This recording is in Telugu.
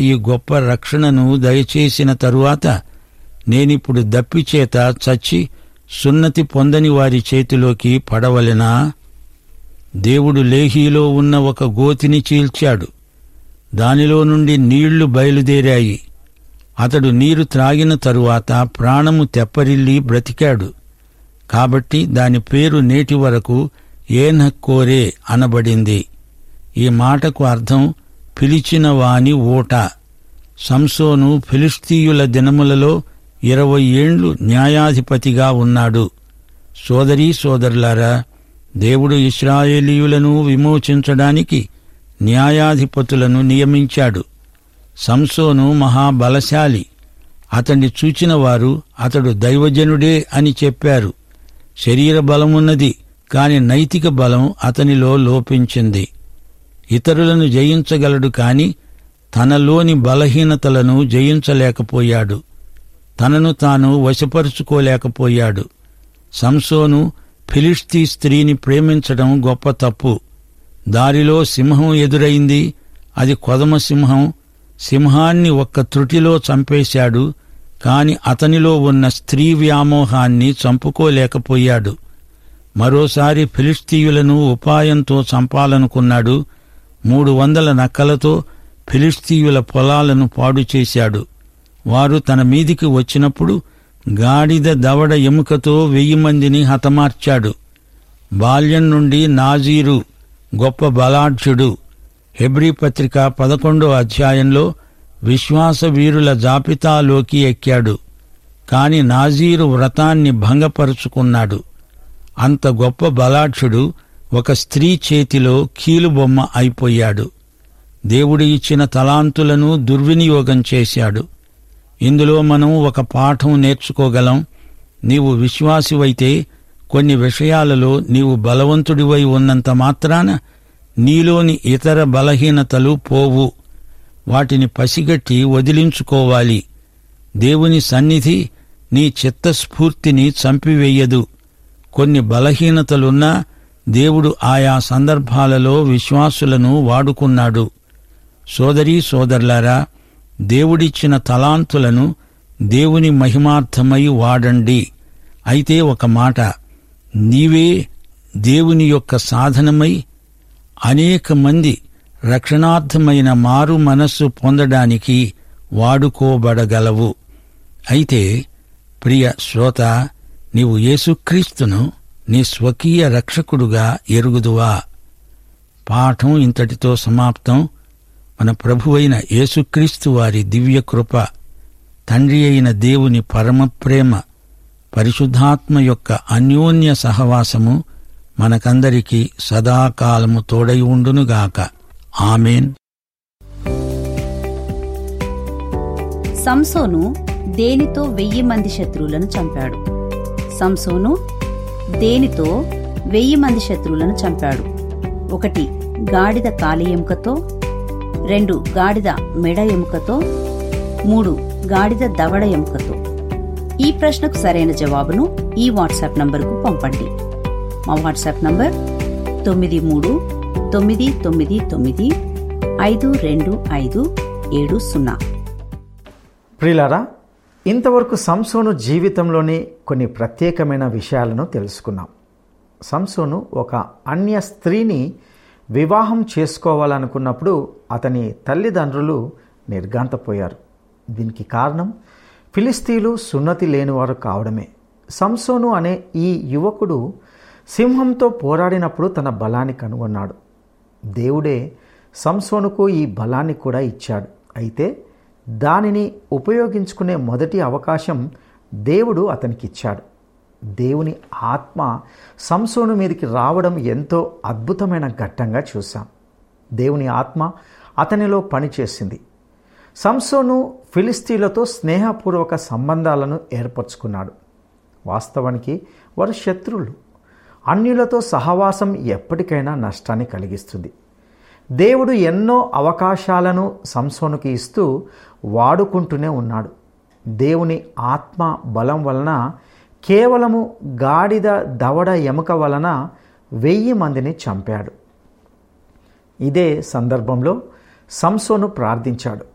ఈ గొప్ప రక్షణను దయచేసిన తరువాత నేనిప్పుడు దప్పిచేత చచ్చి సున్నతి పొందని వారి చేతిలోకి పడవలెనా దేవుడు లేహీలో ఉన్న ఒక గోతిని చీల్చాడు దానిలో నుండి నీళ్లు బయలుదేరాయి అతడు నీరు త్రాగిన తరువాత ప్రాణము తెప్పరిల్లి బ్రతికాడు కాబట్టి దాని పేరు నేటి వరకు ఏనక్కోరే అనబడింది ఈ మాటకు అర్థం పిలిచిన వాని ఓట సంసోను ఫిలిస్తీయుల దినములలో ఇరవై ఏండ్లు న్యాయాధిపతిగా ఉన్నాడు సోదరీ సోదరులారా దేవుడు ఇస్రాయేలీయులను విమోచించడానికి న్యాయాధిపతులను నియమించాడు సంసోను మహాబలశాలి అతన్ని చూచిన వారు అతడు దైవజనుడే అని చెప్పారు శరీర బలమున్నది కాని నైతిక బలం అతనిలో లోపించింది ఇతరులను జయించగలడు కాని తనలోని బలహీనతలను జయించలేకపోయాడు తనను తాను వశపరుచుకోలేకపోయాడు సంసోను ఫిలిస్తీ స్త్రీని ప్రేమించడం గొప్ప తప్పు దారిలో సింహం ఎదురైంది అది కొదమ సింహం సింహాన్ని ఒక్క త్రుటిలో చంపేశాడు కాని అతనిలో ఉన్న స్త్రీ వ్యామోహాన్ని చంపుకోలేకపోయాడు మరోసారి ఫిలిస్తీయులను ఉపాయంతో చంపాలనుకున్నాడు మూడు వందల నక్కలతో ఫిలిస్తీయుల పొలాలను పాడు చేశాడు వారు తన మీదికి వచ్చినప్పుడు గాడిద దవడ ఎముకతో వెయ్యి మందిని హతమార్చాడు బాల్యం నుండి నాజీరు గొప్ప బలాఢ్యుడు హెబ్రీ పత్రిక పదకొండో అధ్యాయంలో విశ్వాస వీరుల జాబితాలోకి ఎక్కాడు కాని నాజీరు వ్రతాన్ని భంగపరుచుకున్నాడు అంత గొప్ప బలాఢ్యుడు ఒక స్త్రీ చేతిలో కీలుబొమ్మ అయిపోయాడు దేవుడు ఇచ్చిన తలాంతులను దుర్వినియోగం చేశాడు ఇందులో మనం ఒక పాఠం నేర్చుకోగలం నీవు విశ్వాసివైతే కొన్ని విషయాలలో నీవు బలవంతుడివై ఉన్నంత మాత్రాన నీలోని ఇతర బలహీనతలు పోవు వాటిని పసిగట్టి వదిలించుకోవాలి దేవుని సన్నిధి నీ చిత్తస్ఫూర్తిని చంపివేయదు కొన్ని బలహీనతలున్నా దేవుడు ఆయా సందర్భాలలో విశ్వాసులను వాడుకున్నాడు సోదరీ సోదరులారా దేవుడిచ్చిన తలాంతులను దేవుని మహిమార్థమై వాడండి అయితే ఒక మాట నీవే దేవుని యొక్క సాధనమై అనేక మంది రక్షణార్థమైన మారు మనస్సు పొందడానికి వాడుకోబడగలవు అయితే ప్రియ శ్రోత నీవు యేసుక్రీస్తును నీ స్వకీయ రక్షకుడుగా ఎరుగుదువా పాఠం ఇంతటితో సమాప్తం మన ప్రభువైన యేసుక్రీస్తు వారి దివ్య కృప తండ్రి అయిన దేవుని పరమ ప్రేమ పరిశుద్ధాత్మ యొక్క అన్యోన్య సహవాసము మనకందరికీ సదాకాలము తోడై ఉండునుగాక ఆమెన్ సంసోను దేనితో వెయ్యి మంది శత్రువులను చంపాడు సంసోను దేనితో వెయ్యి మంది శత్రువులను చంపాడు ఒకటి గాడిద కాలి ఎముకతో రెండు గాడిద మెడ ఎముకతో మూడు గాడిద దవడ ఎముకతో ఈ ప్రశ్నకు సరైన జవాబును ఈ వాట్సాప్ నంబరుకు పంపండి మా వాట్సాప్ నంబర్ తొమ్మిది మూడు తొమ్మిది తొమ్మిది తొమ్మిది ఐదు రెండు ఐదు ఏడు సున్నా ప్రియులారా ఇంతవరకు సంసోను జీవితంలోని కొన్ని ప్రత్యేకమైన విషయాలను తెలుసుకున్నాం సంసోను ఒక అన్య స్త్రీని వివాహం చేసుకోవాలనుకున్నప్పుడు అతని తల్లిదండ్రులు నిర్గాంతపోయారు దీనికి కారణం ఫిలిస్తీన్లు సున్నతి లేనివారు కావడమే సంసోను అనే ఈ యువకుడు సింహంతో పోరాడినప్పుడు తన బలాన్ని కనుగొన్నాడు దేవుడే సంసోనుకు ఈ బలాన్ని కూడా ఇచ్చాడు అయితే దానిని ఉపయోగించుకునే మొదటి అవకాశం దేవుడు అతనికి ఇచ్చాడు దేవుని ఆత్మ సంసోను మీదకి రావడం ఎంతో అద్భుతమైన ఘట్టంగా చూశాం దేవుని ఆత్మ అతనిలో పనిచేసింది సంసోను ఫిలిస్తీన్లతో స్నేహపూర్వక సంబంధాలను ఏర్పరచుకున్నాడు వాస్తవానికి వారు శత్రువులు అన్యులతో సహవాసం ఎప్పటికైనా నష్టాన్ని కలిగిస్తుంది దేవుడు ఎన్నో అవకాశాలను సంసోనుకి ఇస్తూ వాడుకుంటూనే ఉన్నాడు దేవుని ఆత్మ బలం వలన కేవలము గాడిద దవడ ఎముక వలన వెయ్యి మందిని చంపాడు ఇదే సందర్భంలో సంసోను ప్రార్థించాడు